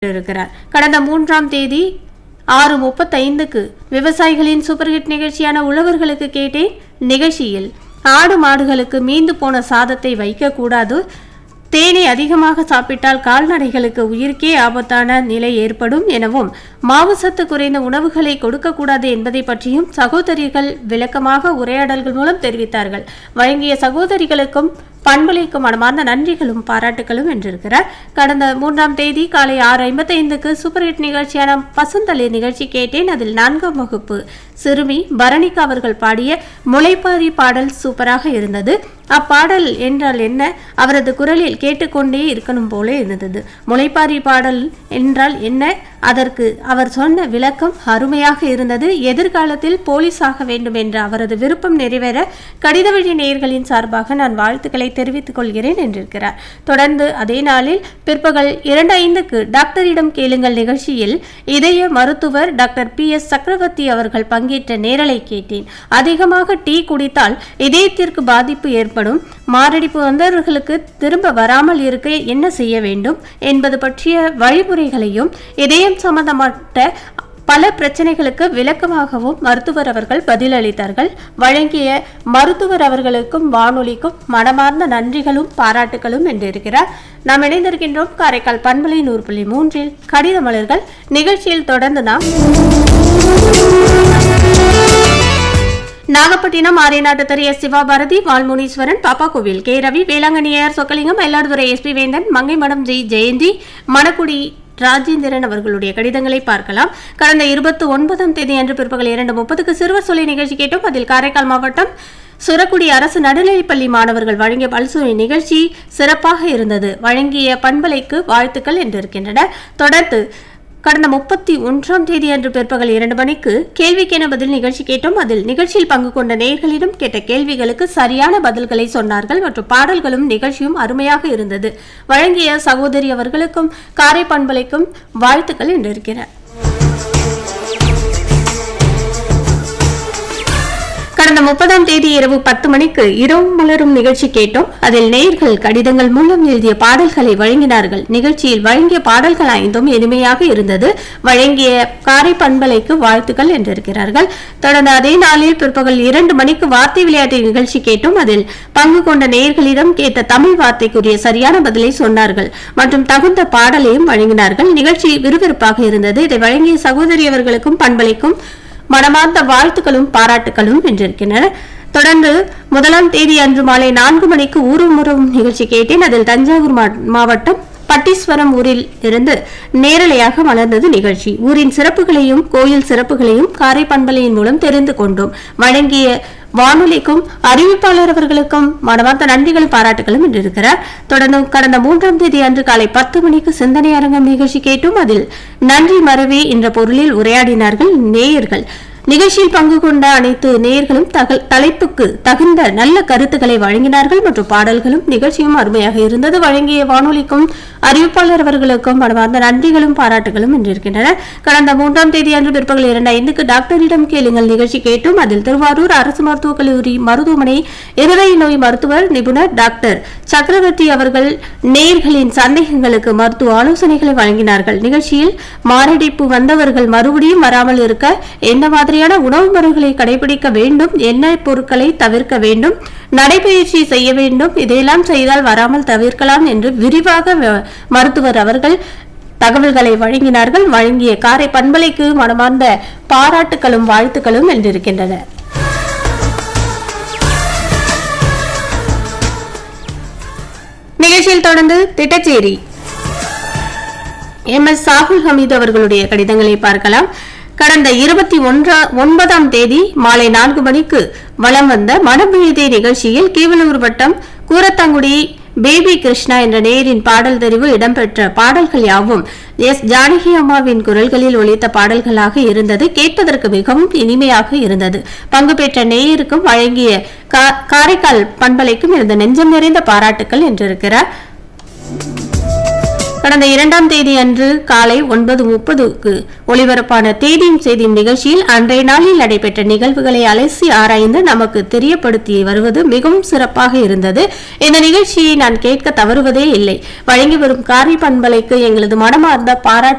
இருக்கிறார் கடந்த மூன்றாம் தேதி ஆறு முப்பத்தைந்துக்கு விவசாயிகளின் சூப்பர் ஹிட் நிகழ்ச்சியான உழவர்களுக்கு கேட்டேன் நிகழ்ச்சியில் ஆடு மாடுகளுக்கு மீந்து போன சாதத்தை வைக்கக்கூடாது தேனை அதிகமாக சாப்பிட்டால் கால்நடைகளுக்கு உயிருக்கே ஆபத்தான நிலை ஏற்படும் எனவும் மாவுசத்து குறைந்த உணவுகளை கொடுக்கக்கூடாது என்பதை பற்றியும் சகோதரிகள் விளக்கமாக உரையாடல்கள் மூலம் தெரிவித்தார்கள் வழங்கிய சகோதரிகளுக்கும் பண்பலைக்கும் மனமார்ந்த நன்றிகளும் பாராட்டுகளும் வென்றிருக்கிறார் கடந்த மூன்றாம் தேதி காலை ஆறு ஐம்பத்தைந்துக்கு சூப்பர் ஹிட் நிகழ்ச்சியான பசுந்தளிர் நிகழ்ச்சி கேட்டேன் அதில் நான்காம் வகுப்பு சிறுமி பரணிகா அவர்கள் பாடிய முளைப்பாரி பாடல் சூப்பராக இருந்தது அப்பாடல் என்றால் என்ன அவரது குரலில் கேட்டுக்கொண்டே இருக்கணும் போல இருந்தது முளைப்பாரி பாடல் என்றால் என்ன அதற்கு அவர் சொன்ன விளக்கம் அருமையாக இருந்தது எதிர்காலத்தில் போலீஸ் ஆக வேண்டும் என்ற அவரது விருப்பம் நிறைவேற கடித வழி நேயர்களின் சார்பாக நான் வாழ்த்துக்களை தெரிவித்துக் கொள்கிறேன் என்றிருக்கிறார் தொடர்ந்து அதே நாளில் பிற்பகல் இரண்டு ஐந்துக்கு டாக்டரிடம் கேளுங்கள் நிகழ்ச்சியில் இதய மருத்துவர் டாக்டர் பி எஸ் சக்கரவர்த்தி அவர்கள் பங்கேற்ற நேரலை கேட்டேன் அதிகமாக டீ குடித்தால் இதயத்திற்கு பாதிப்பு ஏற்படும் மாரடைப்பு வந்தவர்களுக்கு திரும்ப வராமல் இருக்க என்ன செய்ய வேண்டும் என்பது பற்றிய வழிமுறைகளையும் இதயம் சம்பந்தப்பட்ட பல பிரச்சனைகளுக்கு விளக்கமாகவும் மருத்துவர் அவர்கள் பதிலளித்தார்கள் வழங்கிய மருத்துவர் அவர்களுக்கும் வானொலிக்கும் மனமார்ந்த நன்றிகளும் பாராட்டுகளும் என்றிருக்கிறார் நாம் இணைந்திருக்கின்றோம் காரைக்கால் பண்பலை நூறு புள்ளி மூன்றில் கடித மலர்கள் நிகழ்ச்சியில் தொடர்ந்து நாம் நாகப்பட்டினம் ஆரியநாட்டு தெரிய Siva Bharathi Valmuniswaran Pappa Kovil K Ravi Velankanniyar Chokkalingam Mayiladuthurai SP Vendhan Mangaimadam G Jayanthi Manakudi Rajendran அவர்களுடைய கடிதங்களை பார்க்கலாம் கடந்த இருபத்தி ஒன்பதாம் தேதி அன்று பிற்பகல் இரண்டு முப்பதுக்கு சிறுவர் சொல்லி நிகழ்ச்சி கேட்டோம் அதில் காரைக்கால் மாவட்டம் சுரக்குடி அரசு நடுநிலைப்பள்ளி மாணவர்கள் வழங்கிய பல்சுவை நிகழ்ச்சி சிறப்பாக இருந்தது வழங்கிய பண்பலைக்கு வாழ்த்துக்கள் என்றிருக்கின்றன தொடர்ந்து கடந்த முப்பத்தி ஒன்றாம் தேதி அன்று பிற்பகல் இரண்டு மணிக்கு கேள்விக்கென பதில் நிகழ்ச்சி கேட்டோம் அதில் நிகழ்ச்சியில் பங்கு கொண்ட நேயர்களிடம் கேட்ட கேள்விகளுக்கு சரியான பதில்களை சொன்னார்கள் மற்றும் பாடல்களும் நிகழ்ச்சியும் அருமையாக இருந்தது வழங்கிய சகோதரி அவர்களுக்கும் காரை பண்பலைக்கும் வாழ்த்துக்கள் என்றிருக்கிறார் கடந்த முப்பதாம் தேதி இரவு பத்து மணிக்கு இரவு மலரும் நிகழ்ச்சி கேட்டோம் அதில் நேயர்கள் கடிதங்கள் மூலம் எழுதிய பாடல்களை வழங்கினார்கள் நிகழ்ச்சியில் வழங்கிய பாடல்கள் ஐந்தும் இனிமையாக இருந்தது வழங்கிய காரை பண்பலைக்கு வாழ்த்துக்கள் என்றிருக்கிறார்கள் தொடர்ந்து அதே நாளில் பிற்பகல் இரண்டு மணிக்கு வார்த்தை விளையாட்டு நிகழ்ச்சி கேட்டோம் அதில் பங்கு கொண்ட நேயர்களிடம் கேட்ட தமிழ் வார்த்தைக்குரிய சரியான பதிலை சொன்னார்கள் மற்றும் தகுந்த பாடலையும் வழங்கினார்கள் நிகழ்ச்சி விறுவிறுப்பாக இருந்தது இதை வழங்கிய சகோதரி அவர்களுக்கும் பண்பலைக்கும் மனமார்ந்த வாழ்த்துக்களும் பாராட்டுகளும் வென்றிருக்கின்றன தொடர்ந்து முதலாம் தேதி அன்று மாலை நான்கு மணிக்கு ஊர்வமுறம் நிகழ்ச்சி கேட்டேன் அதில் தஞ்சாவூர் மா- மாவட்டம் பட்டீஸ்வரம் ஊரில் இருந்து நேரலையாக மலர்ந்தது நிகழ்ச்சி ஊரின் சிறப்புகளையும் கோயில் சிறப்புகளையும் காரை பண்பலையின் மூலம் தெரிந்து கொண்டோம் வழங்கிய வானொலிக்கும் அறிவிப்பாளர் அவர்களுக்கும் மனமார்ந்த நன்றிகளும் பாராட்டுகளும் என்றிருக்கிறார் தொடர்ந்து கடந்த மூன்றாம் தேதி அன்று காலை பத்து மணிக்கு சிந்தனை அரங்கம் நிகழ்ச்சி கேட்டும் அதில் நன்றி மறவே என்ற பொருளில் உரையாடினார்கள் நேயர்கள் நிகழ்ச்சியில் பங்கு கொண்ட அனைத்து நேயர்களும் தகல் தலைப்புக்கு தகுந்த நல்ல கருத்துக்களை வழங்கினார்கள் மற்றும் பாடல்களும் நிகழ்ச்சியும் அருமையாக இருந்தது வழங்கிய வானொலிக்கும் அறிவிப்பாளர் அவர்களுக்கும் மனமார்ந்த நன்றிகளும் பாராட்டுகளும் என்றிருக்கின்றன கடந்த மூன்றாம் தேதி அன்று பிற்பகல் இரண்டு ஐந்துக்கு டாக்டரிடம் கேளுங்கள் நிகழ்ச்சி கேட்டும் அதில் திருவாரூர் அரசு மருத்துவக் கல்லூரி மருத்துவமனை இருதய நோய் மருத்துவர் நிபுணர் டாக்டர் சக்கரவர்த்தி அவர்கள் நேயர்களின் சந்தேகங்களுக்கு மருத்துவ ஆலோசனைகளை வழங்கினார்கள் நிகழ்ச்சியில் மாரடைப்பு வந்தவர்கள் மறுபடியும் வராமல் இருக்க என்ன மாதிரியான உணவு முறைகளை கடைபிடிக்க வேண்டும் என்ன பொருட்களை தவிர்க்க வேண்டும் நடைபயிற்சி செய்ய வேண்டும் இதையெல்லாம் செய்தால் வராமல் தவிர்க்கலாம் என்று விரிவாக வ- மருத்துவர் அவர்கள் தகவல்களை வழங்கினார்கள் வழங்கிய காரை பண்பலைக்கு மனமார்ந்த பாராட்டுகளும் வாழ்த்துக்களும் என்றிருக்கின்றன நிகழ்ச்சியில் தொடர்ந்து திட்டச்சேரி எம் எஸ் சாகுல் ஹமீது அவர்களுடைய கடிதங்களை பார்க்கலாம் கடந்த இருபத்தி ஒன்றா ஒன்பதாம் தேதி மாலை நான்கு மணிக்கு வலம் வந்த மனவிழுதை நிகழ்ச்சியில் கீவலூர் வட்டம் கூரத்தாங்குடி பேபி கிருஷ்ணா என்ற நேயரின் பாடல் தெரிவு இடம்பெற்ற பாடல்கள் யாவும் எஸ் ஜானகி அம்மாவின் குரல்களில் ஒலித்த பாடல்களாக இருந்தது கேட்பதற்கு மிகவும் இனிமையாக இருந்தது பங்கு பெற்ற நேயருக்கும் வழங்கிய கா- காரைக்கால் பண்பலைக்கும் இருந்த நெஞ்சம் நிறைந்த பாராட்டுக்கள் என்றிருக்கிறார் கடந்த இரண்டாம் தேதி அன்று காலை ஒன்பது முப்பதுக்கு ஒளிபரப்பான தேதியும் செய்தியும் நிகழ்ச்சியில் அன்றைய நாளில் நடைபெற்ற நிகழ்வுகளை அலசி ஆராய்ந்து நமக்கு தெரியப்படுத்தி வருவது மிகவும் சிறப்பாக இருந்தது இந்த நிகழ்ச்சியை நான் கேட்க தவறுவதே இல்லை வழங்கி வரும் காரி பண்பலைக்கு எங்களது மனமார்ந்த பாராட்டு